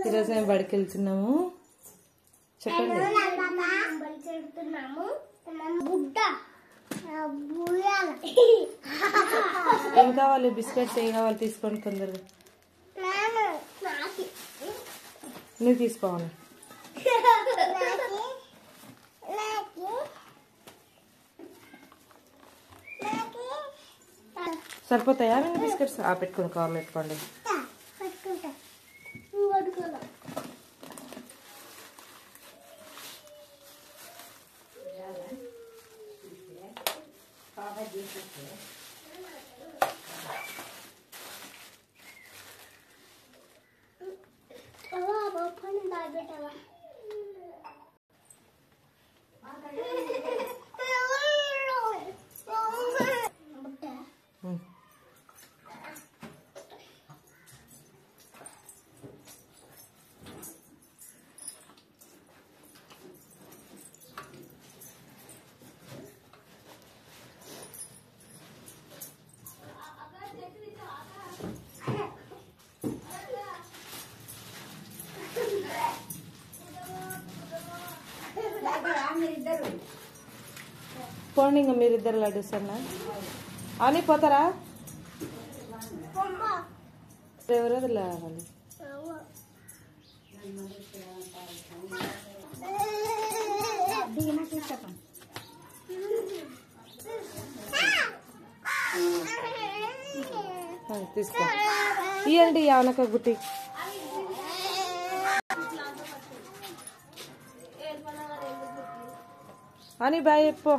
ఈరోజు మేము బడికి వెళ్తున్నాము చెప్పండి బలి చెడుతున్నాము బుడ్డ బుయ్యాల ఏం కావాలి బిస్కెట్స్ ఏం కావాలి తీసుకోండి తొందరగా నాన్న నాకి నువ్వు తీసుకోవాలి నాకి నాకి నాకి సరిపోతాయా రెండు బిస్కెట్స్ ఆ పెట్టుకుని కవర్లో పెట్టుకోండి పట్టుకుంటా నువ్వు పట్టుకోదా అవ్వ, అవ్వ, పని దాబెట్టవా బుట్ట ఉం. పోండి ఇంకా మీరిద్దరు లడ్డూస్ అన్నా అని పోతారా ఎవరెవరు లేవాలి ఆ, తీసుకో ఇవ్వండి యావనక గుట్టి అని బాయ్ చెప్పు